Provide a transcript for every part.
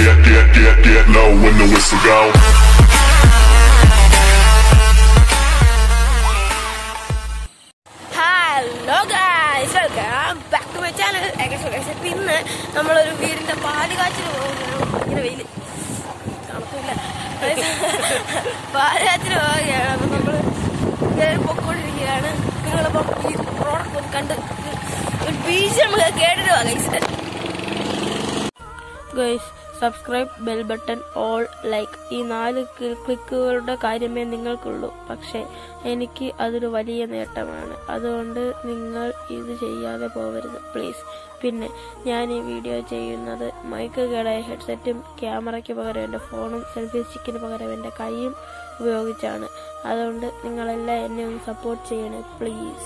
get, get, get, get low when the whistle go. Hello guys welcome back to my channel ഏകദേശം ഇന്ന് നമ്മളൊരു വീടിന്റെ പാല് കാച്ചിൽ പോവുകയാണ് ഭയങ്കര വെയില് തണുപ്പില്ല പാല് കാച്ചിൽ പോവുകയാണ് അപ്പൊ നമ്മള് ഇങ്ങനെ പൊക്കോണ്ടിരിക്കുകയാണ് നിങ്ങളിപ്പം ഈ റോഡൊക്കെ ഒന്ന് കണ്ട് ഒരു ബീച്ച് നമുക്ക് കേട്ടിട്ട് പോവാം guys guys subscribe bell button all like ഈ നാല് ക്ലി- ക്ലിക്കുകളുടെ കാര്യമേ നിങ്ങൾക്കുള്ളൂ പക്ഷേ എനിക്ക് അതൊരു വലിയ നേട്ടമാണ് അതുകൊണ്ട് നിങ്ങൾ ഇത് ചെയ്യാതെ പോകരുത് പ്ലീസ് പിന്നെ ഞാൻ ഈ വീഡിയോ ചെയ്യുന്നത് മൈക്ക് കേടായ ഹെഡ്സെറ്റും ക്യാമറയ്ക്ക് പകരം എൻ്റെ ഫോണും സെൽഫി സ്റ്റിക്കിന് പകരം എൻ്റെ കൈയും ഉപയോഗിച്ചാണ് അതുകൊണ്ട് നിങ്ങളെല്ലാം എന്നെ ഒന്ന് സപ്പോർട്ട് ചെയ്യണേ പ്ലീസ്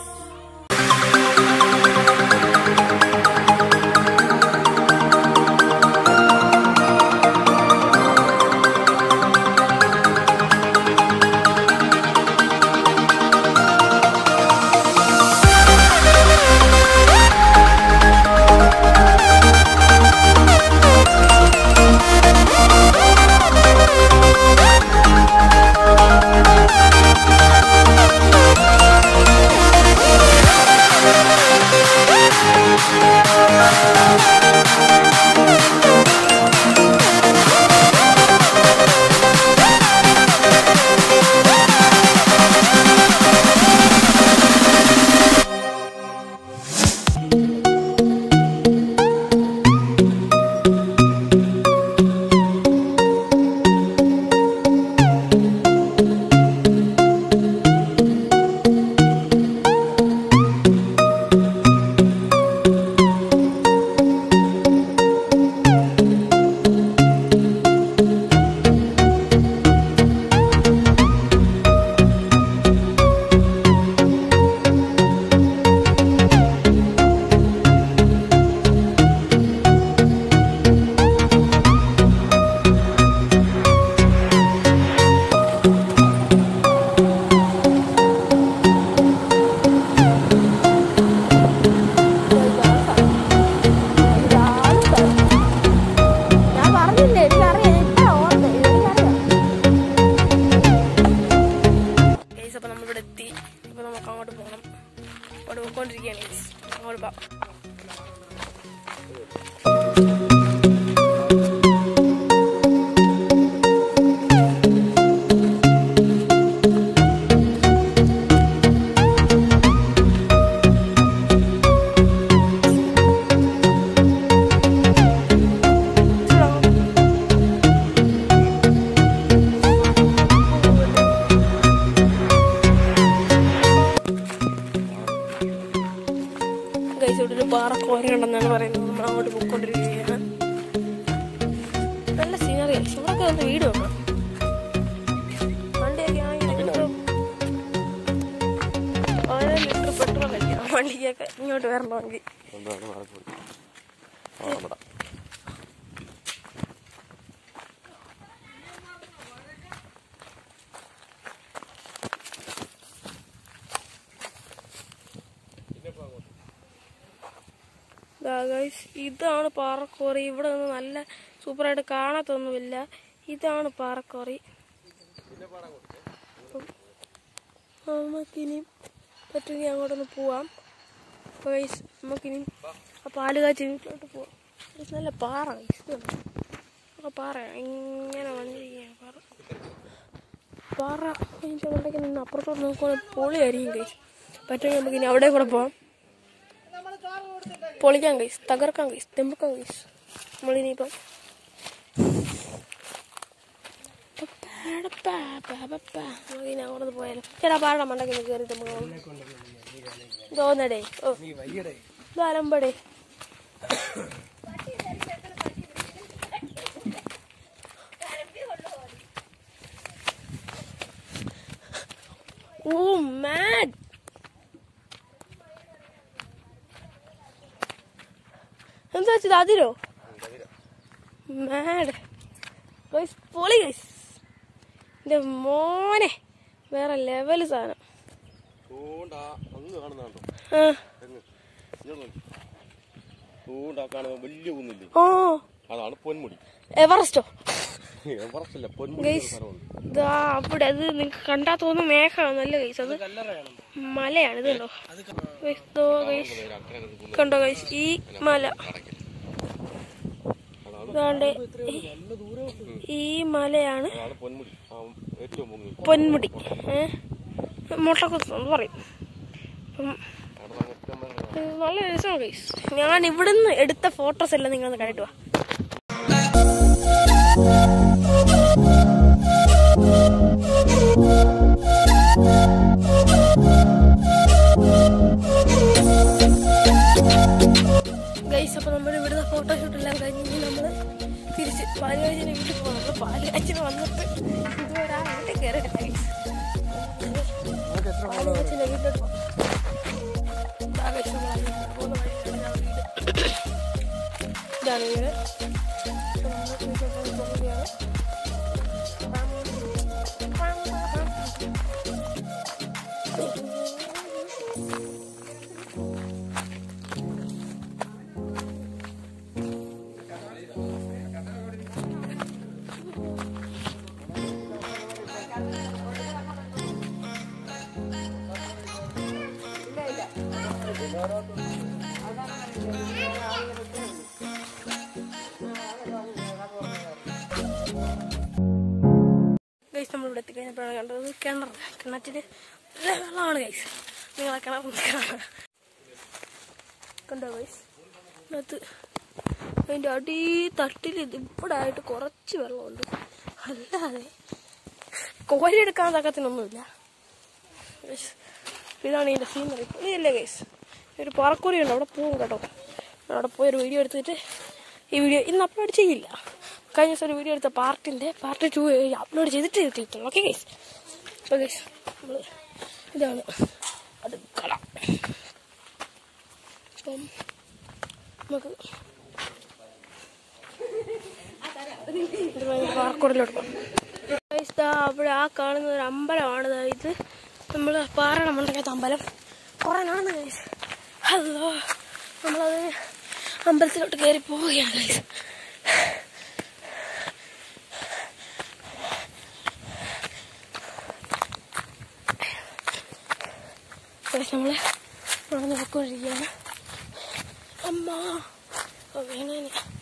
ഞാൻ പറഞ്ഞില്ലേ എനിക്കറിയാം ഇപ്പഴാ ഓർമ്മ എനിക്കറിയാം ഗൈസ് അപ്പൊ നമ്മളിവിടെ എത്തി അപ്പൊ നമുക്ക് അങ്ങോട്ട് പോകണം അങ്ങോട്ട് പോയിക്കൊണ്ടിരിക്കുകയാണ് ഗൈസ് അങ്ങോട്ട് പോകാം ഗൈസ് ഇവിടെ ഒരു പാറ കോരയുണ്ടെന്നാണ് പറയുന്നത് നമ്മൾ അങ്ങോട്ട് പോയിക്കൊണ്ടിരിക്കുകയാണ് നല്ല സീനറി ഇവിടൊക്കെ വന്ന് വീട് വെക്കണം വണ്ടിയൊക്കെ ആണെങ്കിൽ ലിറ്റർ ഓരോ ലിറ്റർ പെട്രോൾ അടിക്കണം വണ്ടിക്കൊക്കെ ഇങ്ങോട്ട് വരണമെങ്കിൽ ദാ guys, ഇതാണ് പാറക്കോറി ഇവിടെ നിന്ന് നല്ല സൂപ്പറായിട്ട് കാണത്തൊന്നുമില്ല ഇതാണ് പാറക്കോറി അപ്പം നമുക്കിനി പറ്റുമെങ്കിൽ അങ്ങോട്ടൊന്ന് പോവാം അപ്പോൾ ഗൈസ് നമുക്കിനി ആ പാല് കാച്ചി വീട്ടിലോട്ട് പോവാം Guys, നല്ല പാറ ഗൈസ് ആ പാറ ഇങ്ങനെ വന്നിരിക്കുകയാണ് പാറ പാറ അതിൻ്റെ കൊണ്ടൊക്കെ നിന്ന് അപ്പുറത്തോട്ട് നോക്കുവാണെങ്കിൽ പൊളിയായിരിക്കും ഗൈസ് പറ്റുമെങ്കിൽ നമുക്കിനി അവിടെ കൂടെ പോവാം പൊളിക്കാൻ കൈസ് തകർക്കാൻ കൈസ് തെമ്പക്കാൻ കൈസ് നമ്മളിനിയിപ്പം നമുക്കിനി അങ്ങോട്ട് പോയാലോ ചേട്ടാ പാടാ മണ്ടയ്ക്ക് കയറി നമുക്ക് തോന്നടേ ഓ ഇതാലമ്പടേ ഓ മാഡ് എന്താ വെച്ചത് അതിരോ മാഡ് ഗൈസ് പൊളി ഗൈസ് എൻ്റെ മോനെ വേറെ ലെവല് സാധനം തൂണ്ടാ അങ്ങ് കാണുന്നുണ്ടോ ആ തെങ്ങ് ഇങ്ങോട്ട് നോക്ക്. തൂണ്ടാ കാണുമ്പോ വലിയ കുന്നില്ലേ ഓ അതാണ് പൊന്മുടി എവറസ്റ്റോ എവറസ്റ്റല്ല പൊന്മുടി ഗൈസ് ഇതാ അവിടെ അത് നിങ്ങൾക്ക് കണ്ടാ തോന്നുന്നു മേഘമാണല്ലേ ഗൈസ് അത് മലയാണ് ഇത് കണ്ടോ ഗൈസ് ഇതോ ഗൈസ് കണ്ടോ ഗൈസ് ഈ മല ഇതാണ്ട് ഈ- ഈ മലയാണ് അതാണ് പൊന്മുടി ആ ഏറ്റവും മുങ്ങി പൊന്മുടി ഏഹ് മുട്ടക്കുത്ത് എന്ന് പറയും അപ്പം അവിടെ അങ്ങനത്തെ നമ്മളെ ഇത് നല്ല രസമാണ് ഗൈസ് ഞാൻ ഇവിടുന്ന് എടുത്ത ഫോട്ടോസ് എല്ലാം നിങ്ങളൊന്ന് കണ്ടിട്ട് വാ ഗൈസ് അപ്പൊ നമ്മുടെ ഇവിടുത്തെ ഫോട്ടോഷൂട്ട് എല്ലാം കഴിഞ്ഞ് നമ്മൾ തിരിച്ച് പാലുകാച്ചിന് വീട്ടിൽ പോകണം നമ്മൾ പാലുകാച്ചിന് വന്നിട്ട് ഇതുവരെ ആ വീട്ടിൽ കയറിയിട്ടില്ല ഗൈസ് പാലുകാച്ചിന്റെ വീട്ടിലോട്ട് പോകാം ഇതാ guys നമ്മൾ ആ വീട്ടിൽ പോകുന്ന വഴിയിലാണ് ആ വീട് ഇതാണ് വീട് അപ്പൊ നമ്മൾ വീട്ടിൽ പോകുകയാണ് ഗൈസ് നമ്മൾ ഇവിടെ എത്തിക്കഴിഞ്ഞപ്പോഴാണ് കണ്ടത് കിണർ കിണറ്റില് വെള്ളമാണ് ഗൈസ് നിങ്ങളെ കിണർ കാണാം കണ്ടോ ഗൈസ് അതിനകത്ത് അതിൻ്റെ അടി തട്ടിൽ ഇത് ഇവിടെ ആയിട്ട് കുറച്ച് വെള്ളമുണ്ട് അല്ലാതെ കോരിയെടുക്കാൻ തക്കത്തിനൊന്നുമില്ല ഗൈസ് ഇതാണ് ഇതിൻ്റെ സീനറി ഇതല്ലേ ഗൈസ് ഒരു പറക്കുറി ഉണ്ട് അവിടെ പോവും കേട്ടോ അവിടെ പോയി ഒരു വീഡിയോ എടുത്തിട്ട് ഈ വീഡിയോ ഇന്ന് അപ്ലോഡ് ചെയ്യില്ല കഴിഞ്ഞ ദിവസം ഒരു വീഡിയോ എടുത്ത പാർട്ടിൻ്റെ പാർട്ട് ടു അപ്ലോഡ് ചെയ്തിട്ട് എത്തിയിട്ടുള്ളൂ ഓക്കെ ഗൈസ് അപ്പോൾ ഗൈസ് നമ്മൾ ഇതാണ് അടുക്കള അപ്പം നമുക്ക് പാറക്കോടിലോട്ട് പോകാം ഗൈസ് ദാ അവിടെ ആ കാണുന്ന ഒരു അമ്പലമാണ് ദാ ഇത് നമ്മൾ പാറയുടെ മണ്ടക്കത്തെ അമ്പലം കുറേ നടന്ന് ഗൈസ് അല്ലോ നമ്മളത് അമ്പലത്തിലോട്ട് കയറി പോവുകയാണ് ഗൈസ് ഗൈസ് നമ്മൾ നടന്ന് പൊക്കോണ്ടിരിക്കുകയാണ് അമ്മ ഓ വേണേ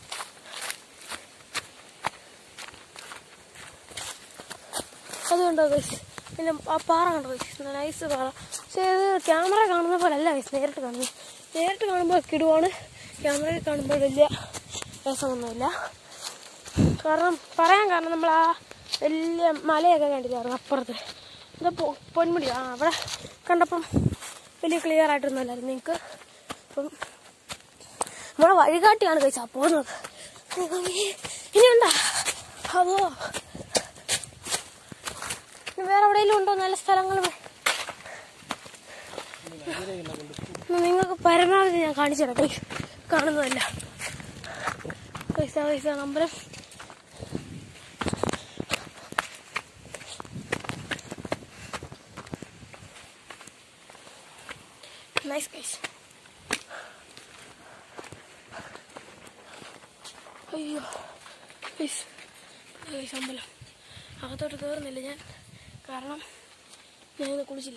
അതുകൊണ്ടോ ഗൈസ് പിന്നെ ആ പാറ കണ്ടോ ഗൈസ് നൈസ് പാറ പക്ഷേ ഇത് ക്യാമറ കാണുന്ന പോലെ അല്ല ഗൈസ് നേരിട്ട് കാണുന്നത് നേരിട്ട് കാണുമ്പോൾ കിടുവാണ് ക്യാമറയിൽ കാണുമ്പോൾ വലിയ രസമൊന്നുമില്ല കാരണം പറയാൻ കാരണം നമ്മൾ ആ വലിയ മലയൊക്കെ കണ്ടില്ലായിരുന്നു അപ്പുറത്ത് ഇത് പൊ- പൊന്മുടി ആ അവിടെ കണ്ടപ്പം വലിയ ക്ലിയർ ആയിട്ടൊന്നുമല്ലായിരുന്നു നിങ്ങൾക്ക് അപ്പം നമ്മളെ വഴികാട്ടിയാണ് കഴിച്ചാ പോകുന്നത് ഇനിയുണ്ടാ അതോ ഇനി വേറെ എവിടെയെങ്കിലും ഉണ്ടോ നല്ല സ്ഥലങ്ങൾ നിങ്ങൾക്ക് പരമാവധി ഞാൻ കാണിച്ചു തരാം please. കാണുന്നതല്ല പൈസ പൈസ നമ്പരം നൈസ് ഗൈസ് അയ്യോ ഗൈസ് ഗൈസ് അമ്പലം അകത്തോട്ട് കയറുന്നില്ല ഞാൻ കാരണം ഞാനിന്ന് കുളിച്ചില്ല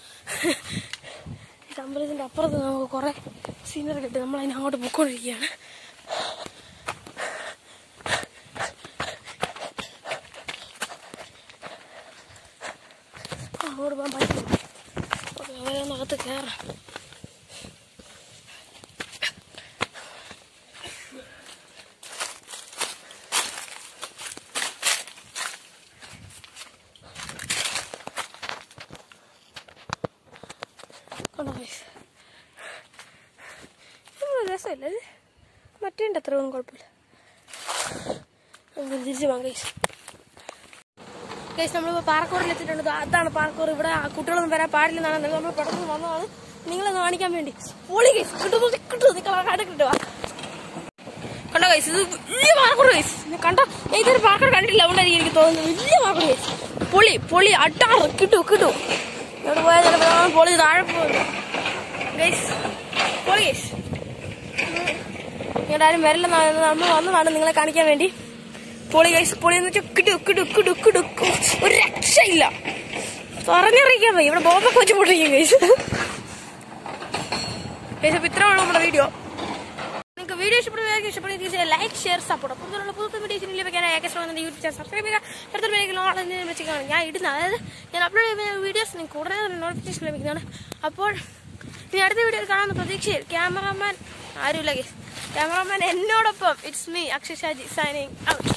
ഈ അമ്പലത്തിൻ്റെ അപ്പുറത്ത് നമുക്ക് കുറേ സീനറി കിട്ടി നമ്മൾ അതിന് അങ്ങോട്ട് പൊക്കോണ്ടിരിക്കുകയാണ് അങ്ങോട്ട് പോകാൻ പറ്റില്ല ഓക്കെ അവരൊന്നകത്ത് കയറാം കണ്ടോ guys? ഇത് രസമില്ല ഇത് മറ്റേ അത്ര ഒന്നും കുഴപ്പമില്ല നമുക്ക് തിരിച്ച് പോകാം ഗൈസ് ഗൈസ് നമ്മളിപ്പോൾ പാറക്കോറിൽ എത്തിയിട്ടുണ്ട് ദാ അതാണ് പാറക്കോർ ഇവിടെ ആ കുട്ടികളൊന്നും വരാൻ പാടില്ലെന്നാണ് നമ്മൾ പെട്ടെന്ന് വന്നതാണ് നിങ്ങളെ കാണിക്കാൻ വേണ്ടി പൊളി ഗൈസ് കിട്ടുന്നു കിട്ടുന്നു നിങ്ങൾ കണ്ട് കിട്ടുക കണ്ടോ ഗൈസ് ഇത് വലിയ പാറക്കോർ ഗൈസ് കണ്ടോ ഞാൻ ഇതൊരു പാറക്കോർ കണ്ടിട്ടില്ല അതുകൊണ്ടായിരിക്കും എനിക്ക് തോന്നുന്നത് വലിയ പാറക്കോർ ഗൈസ് പൊളി പൊളി അട്ടാറ് കിട്ടു കിട്ടു ഇവിടെ പോയാൽ ചിലപ്പോൾ നമ്മൾ പൊളി താഴെ പോകുന്നു ഗൈസ് പൊളി ഗൈസ് ഇങ്ങോട്ട് ആരും വരില്ലെന്നാണ് നമ്മൾ വന്നതാണ് നിങ്ങളെ കാണിക്കാൻ വേണ്ടി പൊളി ഗൈസ് പൊളി എന്ന് വെച്ചാൽ കിടു കിടു കിടു കിടു ഒരു രക്ഷയില്ല പറഞ്ഞറിയിക്കാൻ വയ്യ ഇവിടെ ബോംബൊക്കെ വെച്ച് പൊട്ടിക്കും ഗൈസ് ഗൈസ് അപ്പൊ ഇത്രയാണ് നമ്മുടെ വീഡിയോ നിങ്ങൾക്ക് വീഡിയോ ഇഷ്ടപ്പെടുന്നവർക്ക് ഇഷ്ടപ്പെടുന്ന ലൈക്ക് ഷെയർ സപ്പോർട്ട് അപ്പോൾ ഇതിലുള്ള പുതിയ വീഡിയോസിന് ലഭിക്കാൻ ഏകദേശം യൂട്യൂബ് ചാനൽ സബ്സ്ക്രൈബ് ചെയ്യുക അടുത്ത വീഡിയോ വെച്ചിട്ടാണ് ഞാൻ ഇടുന്ന അതായത് ഞാൻ അപ്ലോഡ് ചെയ്യുന്ന വീഡിയോസ് നിങ്ങൾക്ക് ഉടനെ തന്നെ നോട്ടിഫിക്കേഷൻ ലഭിക്കുന്നതാണ് അപ്പോൾ ഇനി അടുത്ത വീഡിയോയിൽ കാണാമെന്ന പ്രതീക്ഷയിൽ ക്യാമറാമാൻ ആരുമില്ല ക്യാമറാമാൻ എന്നോടൊപ്പം it's me Akshay Shaji signing out